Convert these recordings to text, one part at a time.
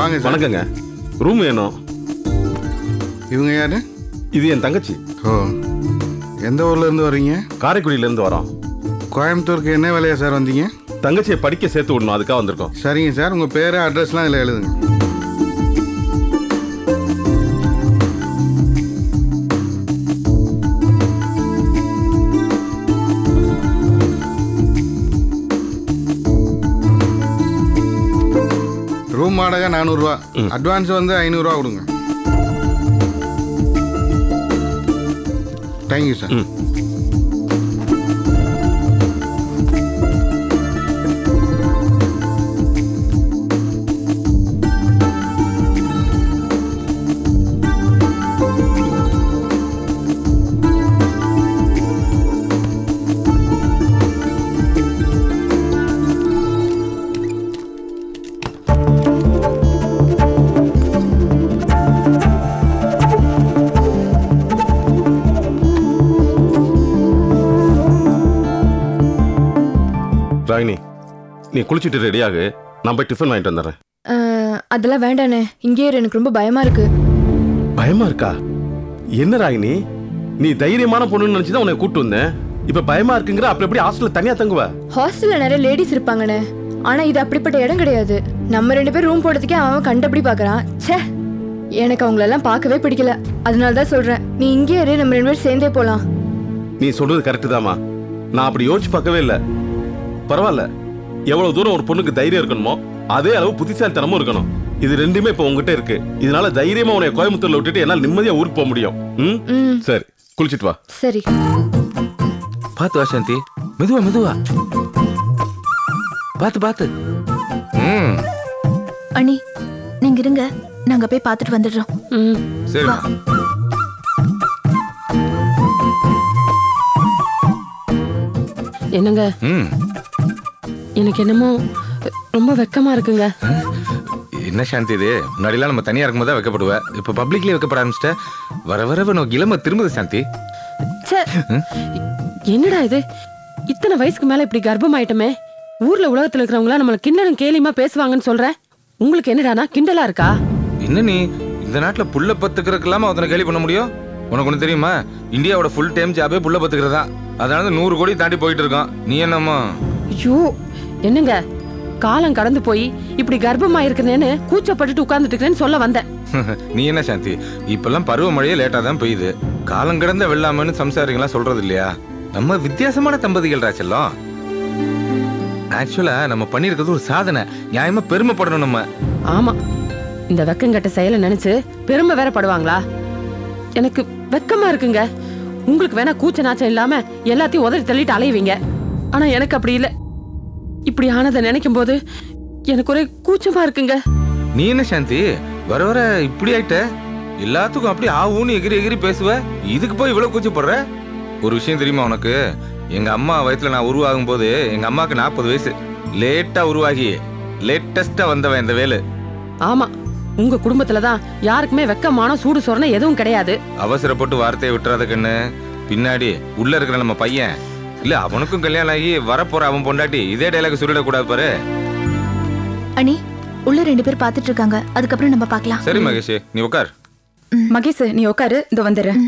வாங்க சார் வணக்கங்க ரூம் வேணும் இவங்க யாரு இது என் தங்கச்சி ஓ எந்த ஊர்ல இருந்து வர்றீங்க காரைக்குடியிலேருந்து வரோம் கோயம்புத்தூருக்கு என்ன வேலையா சார் வந்தீங்க தங்கச்சியை படிக்க சேர்த்து விடணும் அதுக்காக வந்திருக்கோம் சரிங்க சார் உங்கள் பேர் அட்ரஸ்லாம் இதில் எழுதுங்க ரூம் வாடகை நானூறுரூவா அட்வான்ஸ் வந்து ஐநூறுரூவா கொடுங்க தேங்க்யூ சார் ம். ராகினி நீ குளிச்சுட்டு ரெடியாகு நான் போய் டிஃபன் வாங்கிட்டு வந்துடுறேன் அஹ், அதெல்லாம் வேண்டாண்ணே இங்கேயே இரு, எனக்கு ரொம்ப பயமா இருக்கு பயமா இருக்கா என்ன ராகினி நீ தைரியமான பொண்ணுன்னு நினைச்சு தான் உன்னை கூட்டு வந்தேன் இப்ப பயமா இருக்குங்கிற அப்புறம் எப்படி ஹாஸ்டல்ல தனியா தங்குவ ஹாஸ்டல்ல நிறைய லேடிஸ் இருப்பாங்கண்ணே ஆனா இது அப்படிப்பட்ட இடம் கிடையாது நம்ம ரெண்டு பேரும் ரூம் போடுறதுக்கே அவன் கண்டபடி பாக்குறான் ச்சே எனக்கு அவங்களெல்லாம் பார்க்கவே பிடிக்கல அதனால தான் சொல்றேன் நீ இங்கேயே இரு நம்ம ரெண்டு பேரும் சேர்ந்தே போலாம் நீ சொல்றது கரெக்டு தாமா நான் அப்படி யோசிச்சு பார்க்கவே இல்லை பரவாயில்ல எவ்வளவு தூரம் ஒரு பொண்ணுக்கு தைரியம் இருக்கணுமோ அதே அளவு புத்திசாலித்தனமும் இருக்கணும் இது ரெண்டுமே இப்ப உங்ககிட்ட இருக்கு இதனால தைரியமா உன்னை கோயம்புத்தூர்ல விட்டுட்டு என்னால நிம்மதியா ஊருக்கு போக முடியும் ம் ம் சரி குளிச்சிட்டு வா சரி பார்த்து வா சாந்தி மெதுவா மெதுவா பார்த்து பார்த்து ம் அண்ணி நீங்க இருங்க நாங்க போய் பார்த்துட்டு வந்துடுறோம் ம் சரி என்னங்க ம் எனக்கு என்னமோ ரொம்ப வெக்கமா இருக்குங்க என்ன சாந்தி இது முன்னாடிலாம் நம்ம தனியா இருக்கும்போது தான் வைக்கப்படுவேன் இப்போ பப்ளிக்லயே வைக்கப்பட ஆரம்பிச்சிட்ட வர வர உனக்கு இளம திரும்புது சாந்தி ச்சே என்னடா இது இத்தனை வயசுக்கு மேல இப்படி கர்ப்பம் ஆயிட்டமே ஊர்ல உலகத்துல இருக்கிறவங்களா நம்மள கிண்டலும் கேலியுமா பேசுவாங்கன்னு சொல்ற உங்களுக்கு என்னடானா கிண்டலா இருக்கா என்ன நீ இந்த நாட்டுல புள்ள பத்துக்கிறதுக்கெல்லாம ஒருத்தனை கேள்வி பண்ண முடியும் உனக்கு ஒண்ணு தெரியுமா இந்தியாவோட ஃபுல் டைம் ஜாபே புள்ள பத்துக்கிறது தான் அதனால தான் நூறு கோடி தாண்டி போயிட்டு இருக்கோம் நீ என்னம்மா ஐயோ என்னங்க காலம் கடந்து போய் இப்படி கர்ப்பமா இருக்கிறேன்னு கூச்சப்பட்டுட்டு உட்கார்ந்துட்டு இருக்கிறேன்னு சொல்ல வந்தேன் நீ என்ன சாந்தி இப்பெல்லாம் பருவமழையே லேட்டா தான் பெய்யுது காலம் கடந்த வெள்ளாமன்னு சம்சாரிங்களாம் சொல்றது இல்லையா நம்ம வித்தியாசமான தம்பதிகள் செல்லம் ஆக்சுவலா நம்ம பண்ணியிருக்கிறது ஒரு சாதனை நியாயமா பெருமைப்படணும் நம்ம ஆமா இந்த வெக்கங்கட்ட செயலை நினைச்சு பெருமை வேற படுவாங்களா எனக்கு வெக்கமா இருக்குங்க உங்களுக்கு வேணா கூச்ச நாச்சம் இல்லாம எல்லாத்தையும் உதறி தள்ளிட்டு அலைவீங்க ஆனா எனக்கு அப்படி இல்ல இப்படி ஆனதை நினைக்கும் போது எனக்கு ஒரே கூச்சமா இருக்குங்க நீ என்ன சாந்தி வர வர இப்படி ஆயிட்ட எல்லாத்துக்கும் அப்படி ஆவுன்னு எகிரி எகிரி பேசுவ இதுக்கு போய் இவ்வளவு கூச்சப்படுற ஒரு விஷயம் தெரியுமா உனக்கு எங்க அம்மா வயசுல நான் உருவாகும் போது எங்க அம்மாக்கு நாற்பது வயசு லேட்டா உருவாகி லேட்டஸ்டா வந்தவன் இந்த வேலு ஆமா உங்க குடும்பத்துல தான் யாருக்குமே வெக்கமான சூடு சொரணை எதுவும் கிடையாது அவசரப்பட்டு வார்த்தையை விட்டுறாத கண்ணு பின்னாடி உள்ள இருக்கிற நம்ம பையன் இல்ல அவனுக்கும் கல்யாணம் ஆகி வரப்போற அவன் பொண்டாட்டி இதே டைலாக் சொல்லிடக்கூடாது பாரு அண்ணி உள்ள ரெண்டு பேர் பார்த்துட்டு இருக்காங்க அதுக்கப்புறம் நம்ம பார்க்கலாம் சரி மகேஷ் நீ உட்கார் மகேஷ் நீ உட்காரு இதோ வந்துடுறேன்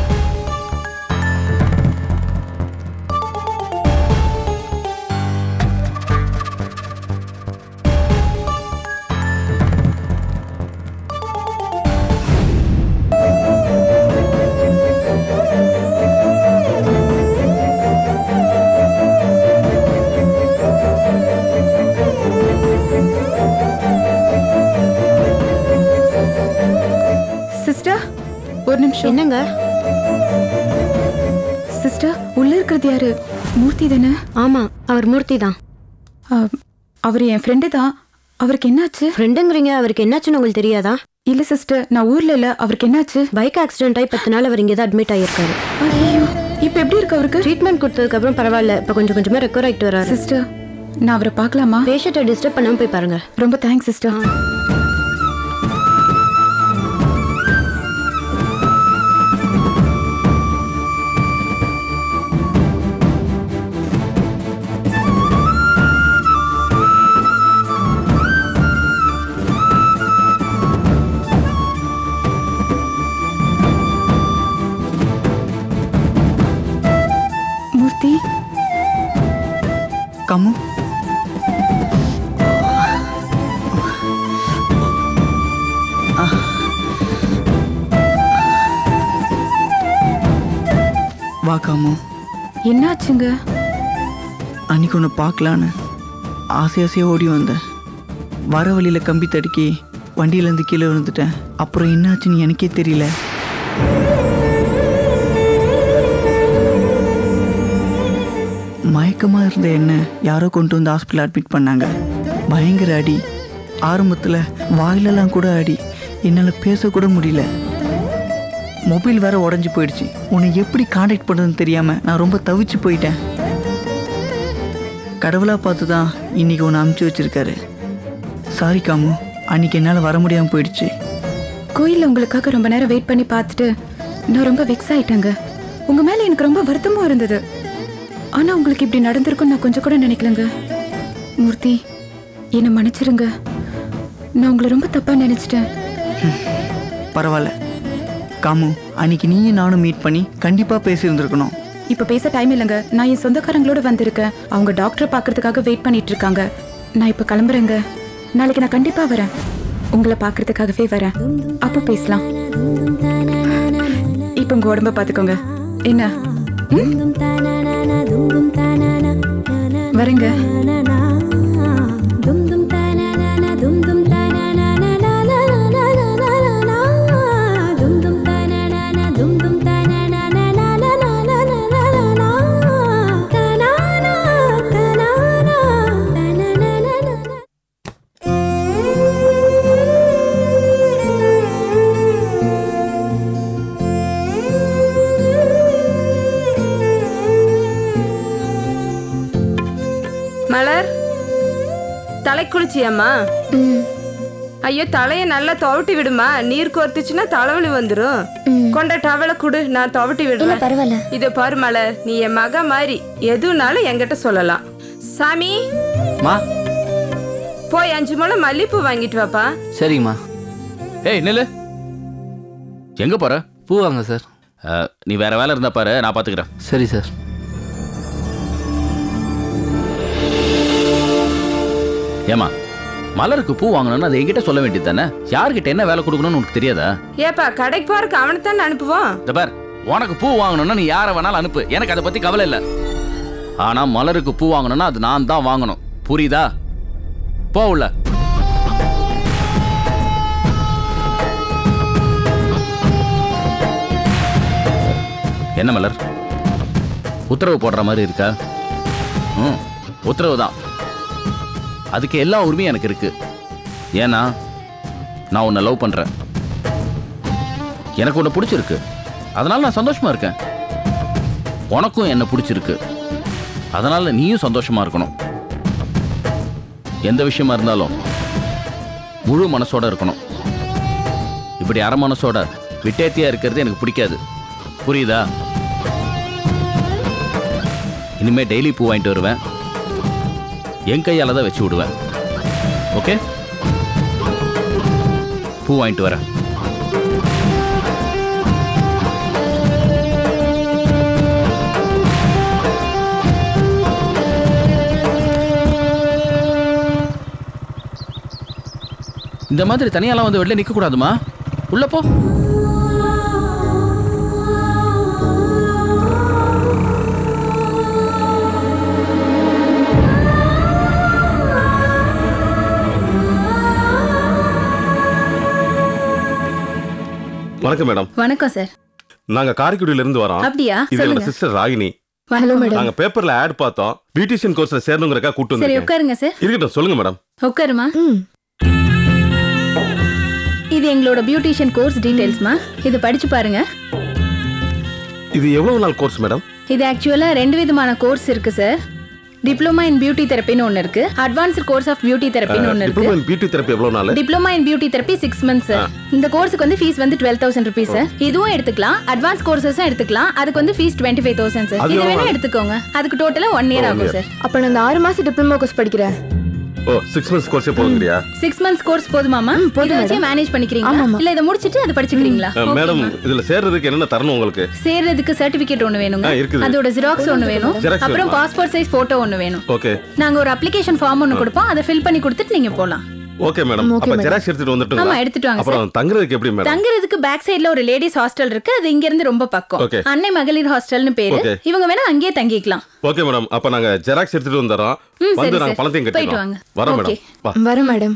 சிஸ்டர் ஒரு நிமிஷம் என்னங்க சிஸ்டர் உள்ள இருக்கிறது யாரு மூர்த்தி தானே ஆமா அவர் மூர்த்தி தான் ஆ, அவர் என் ஃப்ரெண்டு தான் அவருக்கு என்னாச்சு ஃப்ரெண்டுங்கிறீங்க அவருக்கு என்னாச்சுன்னு உங்களுக்கு தெரியாதா இல்ல சிஸ்டர் நான் ஊர்ல இல்ல அவருக்கு என்னாச்சு பைக் ஆக்சிடென்ட் ஆகி பத்து நாள் அவர் இங்கே தான் அட்மிட் ஆகியிருக்காரு ஐயோ இப்ப எப்படி இருக்கு அவருக்கு ட்ரீட்மெண்ட் கொடுத்ததுக்கு அப்புறம் பரவாயில்ல இப்போ கொஞ்சம் கொஞ்சமா ரெக்கவர் ஆகிட்டு வராரு சிஸ்டர் நான் அவரை பார்க்கலாமா பேஷண்ட்டை டிஸ்டர்ப் பண்ணாம போய் பாருங்க ரொம்ப தேங்க்ஸ் சிஸ்டர் வாக்காமோ என்னாச்சுங்க அன்னைக்கு ஒன்று பார்க்கலான்னு ஆசை ஆசையாக ஓடி வந்தேன் வர வழியில் கம்பி தடுக்கி வண்டியிலேருந்து கீழே விழுந்துட்டேன் அப்புறம் என்னாச்சுன்னு எனக்கே தெரியல மயக்கமாக இருந்த என்ன யாரோ கொண்டு வந்து ஹாஸ்பிட்டல் அட்மிட் பண்ணாங்க பயங்கர அடி ஆரம்பத்தில் வாயிலெல்லாம் கூட அடி என்னால் பேசக்கூட முடியல மொபைல் வேற உடஞ்சி போயிடுச்சு உன்னை எப்படி காண்டாக்ட் பண்ணுறதுன்னு தெரியாமல் நான் ரொம்ப தவிச்சு போயிட்டேன் கடவுளாக பார்த்து தான் இன்னைக்கு ஒன்று அமுச்சு வச்சிருக்காரு சாரி காமு அன்னைக்கு என்னால் வர முடியாமல் போயிடுச்சு கோயிலில் உங்களுக்காக ரொம்ப நேரம் வெயிட் பண்ணி பார்த்துட்டு நான் ரொம்ப வெக்ஸ் ஆயிட்டேங்க உங்க மேல எனக்கு ரொம்ப வருத்தமும் இருந்தது ஆனா உங்களுக்கு இப்படி நடந்திருக்கும்னு நான் கொஞ்சம் கூட நினைக்கலங்க மூர்த்தி என்னை மன்னிச்சிருங்க நான் உங்களை ரொம்ப தப்பா நினைச்சிட்டேன் பரவாயில்ல காமு அன்னைக்கு நீயும் நானும் மீட் பண்ணி கண்டிப்பாக பேசியிருந்திருக்கணும் இப்ப பேச டைம் இல்லைங்க நான் என் சொந்தக்காரங்களோட வந்திருக்கேன் அவங்க டாக்டரை பார்க்கறதுக்காக வெயிட் பண்ணிட்டு இருக்காங்க நான் இப்ப கிளம்புறேங்க நாளைக்கு நான் கண்டிப்பா வரேன் உங்களை பார்க்கறதுக்காகவே வரேன் அப்போ பேசலாம் இப்போ உங்க உடம்ப பார்த்துக்கோங்க என்ன ம்? வரேங்க மலர் தலை குளிச்சியாம்மா ஐயோ தலையை நல்லா துவட்டி விடுமா நீர் கோர்த்துச்சுன்னா தலைவலி வந்துரும் கொண்ட டவலை குடு நான் துவட்டி விடுறேன் பரவாயில்ல இதை பாரு மலர் நீ என் மக மாதிரி எதுனாலும் என்கிட்ட சொல்லலாம் சாமி மா போய் அஞ்சு முளை மல்லிப்பூ வாங்கிட்டு வாப்பா சரிங்கம்மா ஏய் நில்லு எங்க போற பூ வாங்க சார் அஹ், நீ வேற வேலை இருந்தா பாரு நான் பாத்துக்கிறேன் சரி சார் ஏமா மலருக்கு பூ வாங்கணும்னு அதை என்கிட்ட சொல்ல வேண்டியது தானே யார்கிட்ட என்ன வேலை கொடுக்கணும்னு உனக்கு தெரியாதா ஏப்பா கடைக்கு போறதுக்கு அவனைத்தானே அனுப்புவோம் இந்த பார் உனக்கு பூ வாங்கணும்னா நீ யாரை வேணாலும் அனுப்பு எனக்கு அதை பத்தி கவலை இல்லை ஆனா மலருக்கு பூ வாங்கணும்னா அது நான் தான் வாங்கணும் புரியுதா போ உள்ள என்ன மலர் உத்தரவு போடுற மாதிரி இருக்கா ம் உத்தரவு தான் அதுக்கு எல்லா உரிமையும் எனக்கு இருக்கு ஏன்னா நான் உன்னை லவ் பண்றேன் எனக்கு உன்னை பிடிச்சிருக்கு அதனால நான் சந்தோஷமா இருக்கேன் உனக்கும் என்ன பிடிச்சிருக்கு அதனால நீயும் சந்தோஷமா இருக்கணும் எந்த விஷயமா இருந்தாலும் முழு மனசோட இருக்கணும் இப்படி அரை மனசோட விட்டேத்தியா இருக்கிறது எனக்கு பிடிக்காது புரியுதா இனிமே டெய்லி பூ வாங்கிட்டு வருவேன் என் கையால தான் வச்சு விடுவேன் ஓகே பூ வாங்கிட்டு வரேன் இந்த மாதிரி தனியாலாம் வந்து வெளில நிக்க கூடாதுமா உள்ள போ வணக்கம் மேடம் வணக்கம் சார் நாங்க காரைக்குடியில இருந்து வரோம் அப்படியா? இது என்னோட சொல்லுங்க. சிஸ்டர் ராகினி ஹலோ மேடம் நாங்க பேப்பர்ல ஆட் பார்த்தோம் பியூட்டிஷியன் கோர்ஸ்ல சேரணுங்கிறக்கா கூட்டு சரி வந்திருக்கேன் உட்காருங்க சார் இருக்கட்டும் சொல்லுங்க மேடம் உட்காருமா இது எங்களோட பியூட்டிஷியன் கோர்ஸ் டீடைல்ஸ்மா இது படிச்சு பாருங்க இது எவ்வளவு நாள் கோர்ஸ் மேடம் இது ஆக்சுவலா ரெண்டு விதமான கோர்ஸ் இருக்கு சார் டிப்ளமா இன் பியூட்டி தெரப்பின்னு ஒன்று இருக்கு அட்வான்ஸ்ட் கோர்ஸ் ஆஃப் பியூட்டி தெரப்பின்னு ஒன்று இருக்கு டிப்ளமோ இன் பியூட்டி தெரப்பி எவ்வளவு நாள் diploma in beauty therapy six months sir இந்த கோர்ஸுக்கு வந்து ஃபீஸ் வந்து டுவெல் தௌசண்ட் ருபீஸ் சார் இதுவும் எடுத்துக்கலாம் அட்வான்ஸ் கோர்சஸும் எடுத்துக்கலாம் அதுக்கு வந்து fees twenty five thousand sir அது இதை வேணா எவ்வளவு? எடுத்துக்கோங்க அதுக்கு டோட்டலா ஒன் இயர் One ஆகும் year. சார் அப்ப நான் இந்த ஆறு மாசம் டிப்ளமோ கோர்ஸ் படிக்கிறேன் ஓ சிக்ஸ் மந்த்ஸ் கோர்ஸே போதுங்கறியா சிக்ஸ் மந்த்ஸ் கோர்ஸ் போதுமாமா இதை வச்சு மேனேஜ் பண்ணிக்கிறீங்களா இல்ல இதை முடிச்சிட்டு அதை படிச்சுக்கிறீங்களா மேடம் இதுல சேர்றதுக்கு என்னென்ன தரணும் உங்களுக்கு சேர்றதுக்கு சர்டிபிகேட் ஒன்னு வேணுங்க ஆ, இருக்குது. அதோட ஜெராக்ஸ் ஒன்னு வேணும் Xerox அப்புறம் வேணுமா? பாஸ்போர்ட் சைஸ் போட்டோ ஒன்னு வேணும் ஓகே நாங்க ஒரு அப்ளிகேஷன் ஃபார்ம் ஒன்னு கொடுப்போம் அதை ஃபில் பண்ணி கொடுத்துட்டு நீங்க போலாம் ஓகே மேடம் Okay, அப்ப madam. ஜெராக்ஸ் எடுத்துட்டு ஆமா வந்துட்டுங்களா எடுத்துட்டு வாங்க சார் அப்புறம் தங்குறதுக்கு எப்படி மேடம் தங்குறதுக்கு பேக் சைடுல ஒரு லேடிஸ் ஹாஸ்டல் இருக்கு அது இங்க இருந்து ரொம்ப பக்கம் Okay. அன்னை மகளிர் ஹாஸ்டல்னு பேரு Okay. இவங்க வேணா அங்கேயே தங்கிக்கலாம் ஓகே மேடம் அப்ப நாங்க ஜெராக்ஸ் எடுத்துட்டு வந்துடுறோம் ம், சரி, வந்து நாங்க சரி. பணத்தையும் போயிட்டு கட்டிடுறோம் வாங்க. வரோம் Okay. மேடம் வா வரேன் மேடம்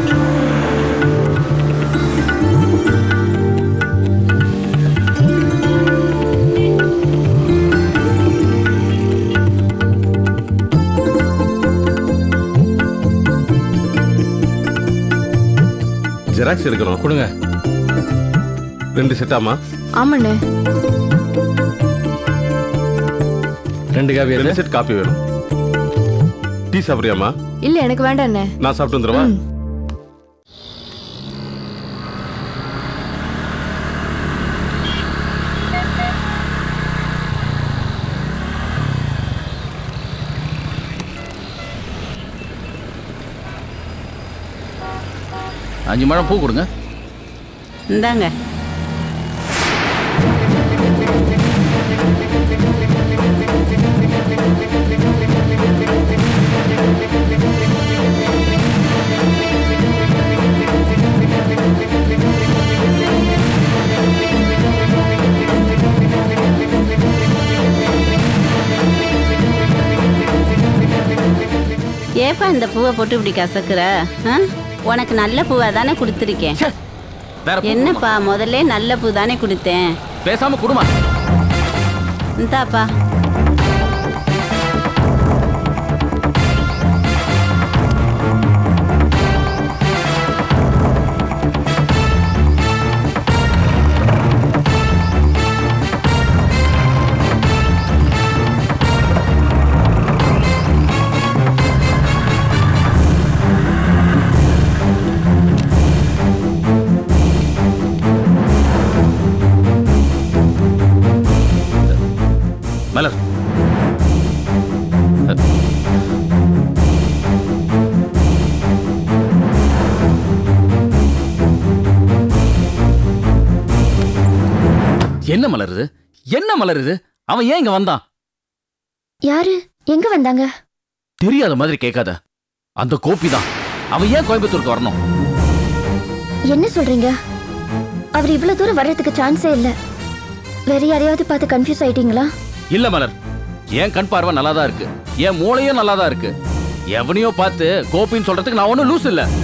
ஜெராக்ஸ் எடுக்கணும் கொடுங்க ரெண்டு செட்டாமா ஆமாண்ணே ரெண்டு காப்பி ரெண்டு செட் காப்பி வேணும் டீ சாப்பிடுறியாமா இல்ல எனக்கு வேண்டாண்ணே நான் சாப்பிட்டு வந்துடுவா அஞ்சு மழை பூ கொடுங்க இந்தாங்க ஏப்பா இந்த பூவை போட்டு இப்படி கசக்குற ஆ? உனக்கு நல்ல பூவா தானே கொடுத்துருக்கேன் வேற பூ என்னப்பா முதல்ல நல்ல பூ தானே கொடுத்தேன் கொடுமா. பேசாம குடுமா இந்தாப்பா மலர் என்ன மலருது என்ன மலருது அவன் ஏன் இங்க வந்தான் யாரு எங்க வந்தாங்க தெரியாத மாதிரி கேட்காத அந்த கோப்பி தான் அவன் ஏன் கோயம்புத்தூருக்கு வரணும் என்ன சொல்றீங்க அவர் இவ்வளவு தூரம் வர்றதுக்கு சான்ஸே இல்ல வேற யாரையாவது பார்த்து கன்ஃபியூஸ் ஆயிட்டீங்களா இல்ல மலர் என் கண் பார்வை நல்லா தான் இருக்கு என் மூளையும் நல்லா தான் இருக்கு எவனையோ பார்த்து கோபின்னு சொல்றதுக்கு நான் ஒன்றும் லூஸ் இல்ல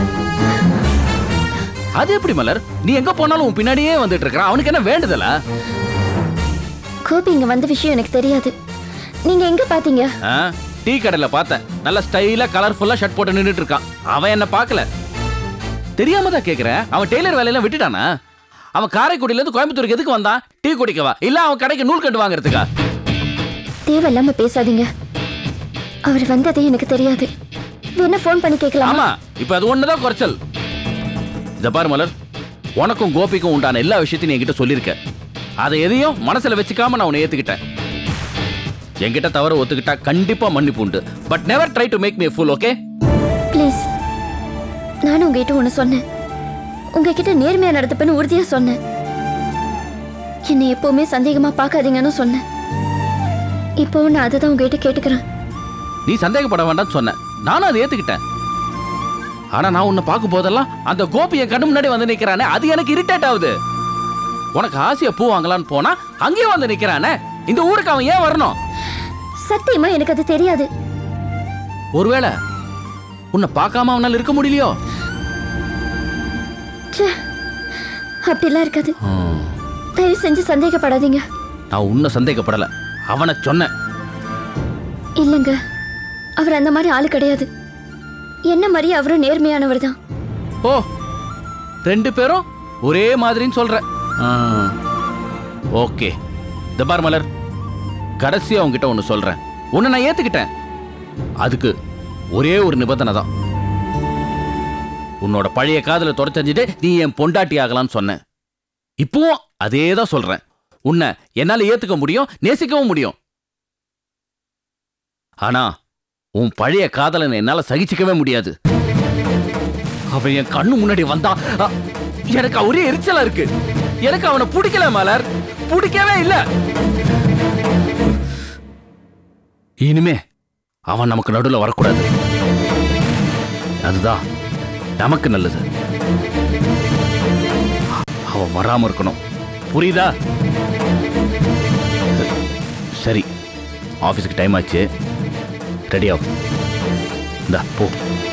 அது எப்படி மலர் நீ எங்க போனாலும் உன் பின்னாடியே வந்துட்டு இருக்கிறான் அவனுக்கு என்ன வேண்டுதலா கோபி இங்க வந்த விஷயம் எனக்கு தெரியாது நீங்க எங்க பாத்தீங்க ஆ? டீ கடையில பார்த்தேன் நல்ல ஸ்டைலா கலர்ஃபுல்லா ஷர்ட் போட்டு நின்னுட்டு இருக்கான் அவன் என்ன பார்க்கல தெரியாம தான் கேக்குறேன் அவன் டெய்லர் வேலையெல்லாம் விட்டுட்டானா அவன் காரைக்குடியில இருந்து கோயம்புத்தூருக்கு எதுக்கு வந்தான் டீ குடிக்கவா இல்ல அவன் கடைக்கு நூல் கட்டு வாங்குறதுக்கா தேவையில்லாம பேசாதீங்க அவர் வந்ததே எனக்கு தெரியாது வேணா ஃபோன் பண்ணி கேட்கலாமா ஆமா இப்ப அது ஒண்ணுதான் குறைச்சல் இத பாரு மலர் உனக்கும் கோபிக்கும் உண்டான எல்லா விஷயத்தையும் நீ என்கிட்ட சொல்லியிருக்க அதை எதையும் மனசுல வச்சுக்காம நான் உன்னை ஏத்துக்கிட்டேன் என்கிட்ட தவற ஒத்துக்கிட்டா கண்டிப்பா மன்னிப்பு உண்டு but never try to make me fool okay please நானும் உங்ககிட்ட ஒன்று சொன்னேன் உங்ககிட்ட நேர்மையா நடத்துப்பேன்னு உறுதியா சொன்னேன் என்னை எப்பவுமே சந்தேகமா பார்க்காதீங்கன்னு சொன்னேன் இப்போ நான் அதை தான் உங்ககிட்ட கேட்டுக்கிறேன் நீ சந்தேகப்பட வேண்டாம்னு சொன்னேன் நானும் அதை ஏத்துக்கிட்டேன் ஆனா நான் உன்னை பார்க்கும் போதெல்லாம் அந்த கோபி என் கண்ணு முன்னாடி வந்து நிக்கிறானே அது எனக்கு இரிட்டேட் ஆகுது உனக்கு ஆசையா பூ வாங்கலாம்னு போனா அங்கேயும் வந்து நிக்கிறானே இந்த ஊருக்கு அவன் ஏன் வரணும் சத்தியமா எனக்கு அது தெரியாது ஒருவேளை உன்னை பார்க்காம அவனால இருக்க முடியலையோ ச்சே அப்படிலாம் இருக்காது தயவு செஞ்சு சந்தேகப்படாதீங்க நான் உன்னை சந்தேகப்படல அவனை சொன்னேன் இல்லைங்க அவர் அந்த மாதிரி ஆளு கிடையாது என்ன மாதிரி அவரும் நேர்மையானவர் தான் ஓ ரெண்டு பேரும் ஒரே மாதிரின்னு சொல்ற ஓகே இந்த பார் மலர் கடைசியா உன்கிட்ட ஒன்று சொல்றேன் உன்னை நான் ஏத்துக்கிட்டேன் அதுக்கு ஒரே ஒரு நிபந்தனை தான் உன்னோட பழைய காதலை தொடச்சஞ்சிட்டு நீ என் பொண்டாட்டி ஆகலாம்னு சொன்னேன் இப்பவும் அதே தான் சொல்றேன் உன்னை என்னால ஏத்துக்க முடியும் நேசிக்கவும் முடியும் ஆனா உன் பழைய காதலனை என்னால சகிச்சுக்கவே முடியாது அவன் என் கண்ணு முன்னாடி வந்தா அ, எனக்கு ஒரே எரிச்சலா இருக்கு எனக்கு அவனை பிடிக்கல மலர் பிடிக்கவே இல்ல இனிமே அவன் நமக்கு நடுவுல வரக்கூடாது அதுதான் நமக்கு நல்லது அவ வராம இருக்கணும் புரியுதா சரி ஆஃபீஸுக்கு டைம் ஆச்சு ரெடி ஆகும் இந்தா போ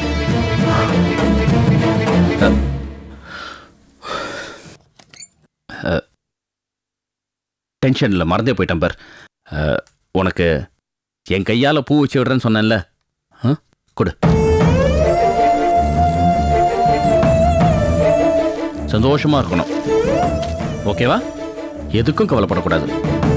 டென்ஷனில் மறந்தே போயிட்டேன் பார் அஹ், உனக்கு என் கையால் பூ வச்சு விடுறேன்னு சொன்னேன்ல ஆ? கொடு சந்தோஷமா இருக்கணும் ஓகேவா எதுக்கும் கவலைப்படக்கூடாது